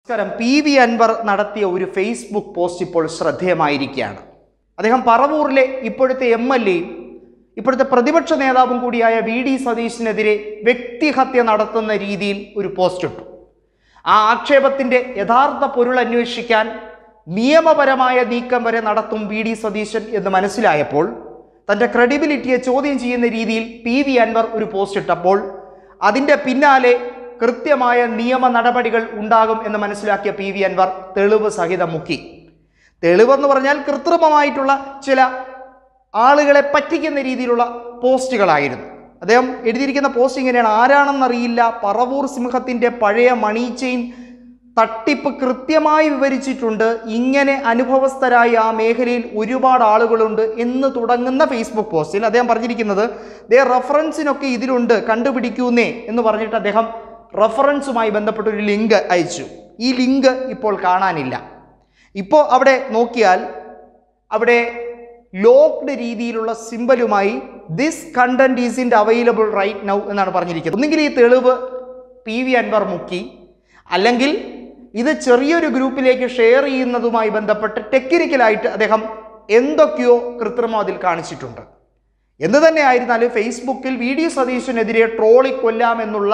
നമസ്കാരം P V Anwar നടത്തിയ ഒരു ഫേസ്ബുക്ക് പോസ്റ്റ് ഇപ്പോൾ ശ്രദ്ധേയമായിരിക്കുകയാണ് അദ്ദേഹം പറവൂരിലെ ഇപ്പോഴത്തെ എം എൽ എയും ഇപ്പോഴത്തെ പ്രതിപക്ഷ നേതാവും കൂടിയായ വി ഡി സതീശിനെതിരെ വ്യക്തിഹത്യ നടത്തുന്ന രീതിയിൽ ഒരു പോസ്റ്റ് ഇട്ടു ആ ആക്ഷേപത്തിന്റെ യഥാർത്ഥ പൊരുൾ അന്വേഷിക്കാൻ നിയമപരമായ നീക്കം വരെ നടത്തും വി ഡി സതീശൻ എന്ന് മനസ്സിലായപ്പോൾ തന്റെ ക്രെഡിബിലിറ്റിയെ ചോദ്യം ചെയ്യുന്ന രീതിയിൽ പി വി അൻവർ ഒരു പോസ്റ്റ് ഇട്ടപ്പോൾ അതിന്റെ പിന്നാലെ കൃത്യമായ നിയമ നടപടികൾ ഉണ്ടാകും എന്ന് മനസ്സിലാക്കിയ പി വി അൻവർ തെളിവ് സഹിതം മുക്കി തെളിവെന്ന് പറഞ്ഞാൽ കൃത്രിമമായിട്ടുള്ള ചില ആളുകളെ പറ്റിക്കുന്ന രീതിയിലുള്ള പോസ്റ്റുകളായിരുന്നു അദ്ദേഹം എഴുതിയിരിക്കുന്ന പോസ്റ്റ് ഇങ്ങനെയാണ് ആരാണെന്നറിയില്ല പറവൂർ സിംഹത്തിന്റെ പഴയ മണി ചെയിൻ തട്ടിപ്പ് കൃത്യമായി വിവരിച്ചിട്ടുണ്ട് ഇങ്ങനെ അനുഭവസ്ഥരായ ആ മേഖലയിൽ ഒരുപാട് ആളുകളുണ്ട് എന്ന് തുടങ്ങുന്ന ഫേസ്ബുക്ക് പോസ്റ്റിൽ അദ്ദേഹം പറഞ്ഞിരിക്കുന്നത് ദേ റെഫറൻസിനൊക്കെ ഇതിലുണ്ട് കണ്ടുപിടിക്കൂന്നേ എന്ന് പറഞ്ഞിട്ട് അദ്ദേഹം റെഫറൻസുമായി ബന്ധപ്പെട്ട ഒരു ലിങ്ക് അയച്ചു ഈ ലിങ്ക് ഇപ്പോൾ കാണാനില്ല ഇപ്പോൾ അവിടെ നോക്കിയാൽ അവിടെ ലോക്ക്ഡ് രീതിയിലുള്ള സിമ്പലുമായി this content is in available right now എന്നാണ് പറഞ്ഞിരിക്കുന്നത് ഒന്നുകിൽ ഈ തെളിവ് പി വി അൻവർ മുക്കി അല്ലെങ്കിൽ ഇത് ചെറിയൊരു ഗ്രൂപ്പിലേക്ക് ഷെയർ ചെയ്യുന്നതുമായി ബന്ധപ്പെട്ട് ടെക്നിക്കലായിട്ട് അദ്ദേഹം എന്തൊക്കെയോ കൃത്രിമം അതിൽ കാണിച്ചിട്ടുണ്ട് എന്ത് തന്നെ ആയിരുന്നാലും ഫേസ്ബുക്കിൽ വി ഡി സതീശനെതിരെ ട്രോളി കൊല്ലാമെന്നുള്ള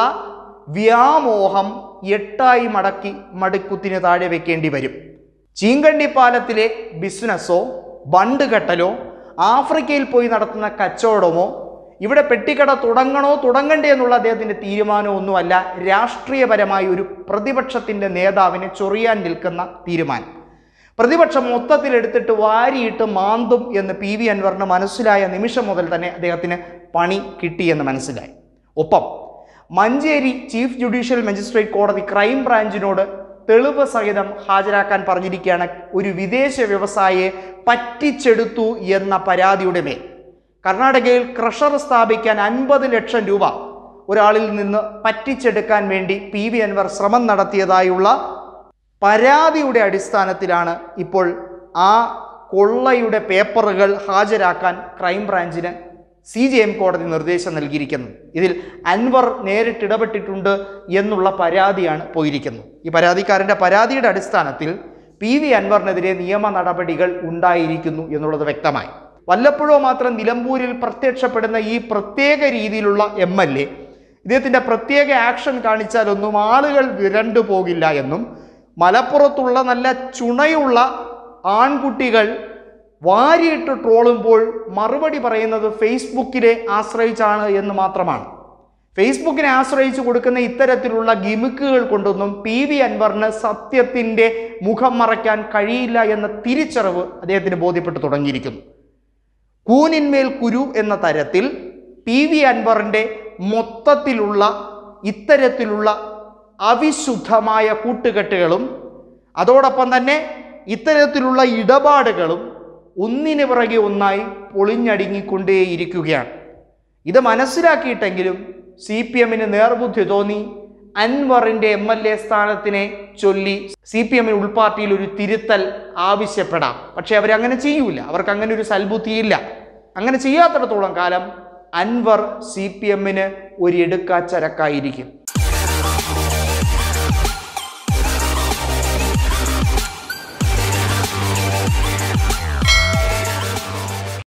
വ്യാമോഹം എട്ടായി മടക്കി മടുക്കുത്തിന് താഴെ വെക്കേണ്ടി വരും ചീങ്കണ്ണി പാലത്തിലെ ബിസിനസ്സോ ബണ്ട് കെട്ടലോ ആഫ്രിക്കയിൽ പോയി നടത്തുന്ന കച്ചവടമോ ഇവിടെ പെട്ടിക്കട തുടങ്ങണോ തുടങ്ങണ്ടേ എന്നുള്ള അദ്ദേഹത്തിൻ്റെ തീരുമാനമൊന്നുമല്ല രാഷ്ട്രീയപരമായ ഒരു പ്രതിപക്ഷത്തിൻ്റെ നേതാവിനെ ചൊറിയാൻ നിൽക്കുന്ന തീരുമാനം പ്രതിപക്ഷം മൊത്തത്തിൽ എടുത്തിട്ട് വാരിയിട്ട് മാന്തും എന്ന് പി വി അൻവറിന് മനസ്സിലായ നിമിഷം മുതൽ തന്നെ അദ്ദേഹത്തിന് പണി കിട്ടിയെന്ന് മനസ്സിലായി ഒപ്പം മഞ്ചേരി ചീഫ് ജുഡീഷ്യൽ മജിസ്ട്രേറ്റ് കോടതി ക്രൈം ബ്രാഞ്ചിനോട് തെളിവ് സഹിതം ഹാജരാക്കാൻ പറഞ്ഞിരിക്കുകയാണ് ഒരു വിദേശ വ്യവസായിയെ പറ്റിച്ചെടുത്തു എന്ന പരാതിയുടെ മേൽ കർണാടകയിൽ ക്രഷർ സ്ഥാപിക്കാൻ അൻപത് ലക്ഷം രൂപ ഒരാളിൽ നിന്ന് പറ്റിച്ചെടുക്കാൻ വേണ്ടി പി വി അൻവർ ശ്രമം നടത്തിയതായുള്ള പരാതിയുടെ അടിസ്ഥാനത്തിലാണ് ഇപ്പോൾ ആ കൊള്ളയുടെ പേപ്പറുകൾ ഹാജരാക്കാൻ ക്രൈംബ്രാഞ്ചിന് സി ജെ എം കോടതി നിർദ്ദേശം നൽകിയിരിക്കുന്നത് ഇതിൽ അൻവർ നേരിട്ട് ഇടപെട്ടിട്ടുണ്ട് എന്നുള്ള പരാതിയാണ് പോയിരിക്കുന്നത് ഈ പരാതിക്കാരൻ്റെ പരാതിയുടെ അടിസ്ഥാനത്തിൽ പി വി അൻവറിനെതിരെ നിയമ നടപടികൾ ഉണ്ടായിരിക്കുന്നു എന്നുള്ളത് വ്യക്തമായി വല്ലപ്പോഴോ മാത്രം നിലമ്പൂരിൽ പ്രത്യക്ഷപ്പെടുന്ന ഈ പ്രത്യേക രീതിയിലുള്ള എം എൽ എ ഇദ്ദേഹത്തിൻ്റെ പ്രത്യേക ആക്ഷൻ കാണിച്ചാലൊന്നും ആളുകൾ വിരണ്ടു പോകില്ല എന്നും മലപ്പുറത്തുള്ള നല്ല ചുണയുള്ള ആൺകുട്ടികൾ വാരിയിട്ട് ട്രോളുമ്പോൾ മറുപടി പറയുന്നത് ഫേസ്ബുക്കിനെ ആശ്രയിച്ചാണ് എന്ന് മാത്രമാണ് ഫേസ്ബുക്കിനെ ആശ്രയിച്ച് കൊടുക്കുന്ന ഇത്തരത്തിലുള്ള ഗിമിക്കുകൾ കൊണ്ടൊന്നും പി വി അൻവറിന് സത്യത്തിൻ്റെ മുഖം മറയ്ക്കാൻ കഴിയില്ല എന്ന തിരിച്ചറിവ് അദ്ദേഹത്തിന് ബോധ്യപ്പെട്ടു തുടങ്ങിയിരിക്കുന്നു കൂനിന്മേൽ കുരു എന്ന തരത്തിൽ പി വി അൻവറിൻ്റെ മൊത്തത്തിലുള്ള ഇത്തരത്തിലുള്ള അവിശുദ്ധമായ കൂട്ടുകെട്ടുകളും അതോടൊപ്പം തന്നെ ഇത്തരത്തിലുള്ള ഇടപാടുകളും ഒന്നിന് പിറകെ ഒന്നായി പൊളിഞ്ഞടുങ്ങിക്കൊണ്ടേയിരിക്കുകയാണ് ഇത് മനസ്സിലാക്കിയിട്ടെങ്കിലും സി പി എമ്മിന് നേർബുദ്ധി തോന്നി അൻവറിൻ്റെ എം എൽ എ സ്ഥാനത്തിനെ ചൊല്ലി സി പി എമ്മിന് ഉൾപാർട്ടിയിൽ ഒരു തിരുത്തൽ ആവശ്യപ്പെടാം പക്ഷേ അവരങ്ങനെ ചെയ്യൂല അവർക്ക് അങ്ങനെ ഒരു സൽബുദ്ധിയില്ല അങ്ങനെ ചെയ്യാത്തിടത്തോളം കാലം അൻവർ സി പി എമ്മിന് ഒരു എടുക്കാച്ചരക്കായിരിക്കും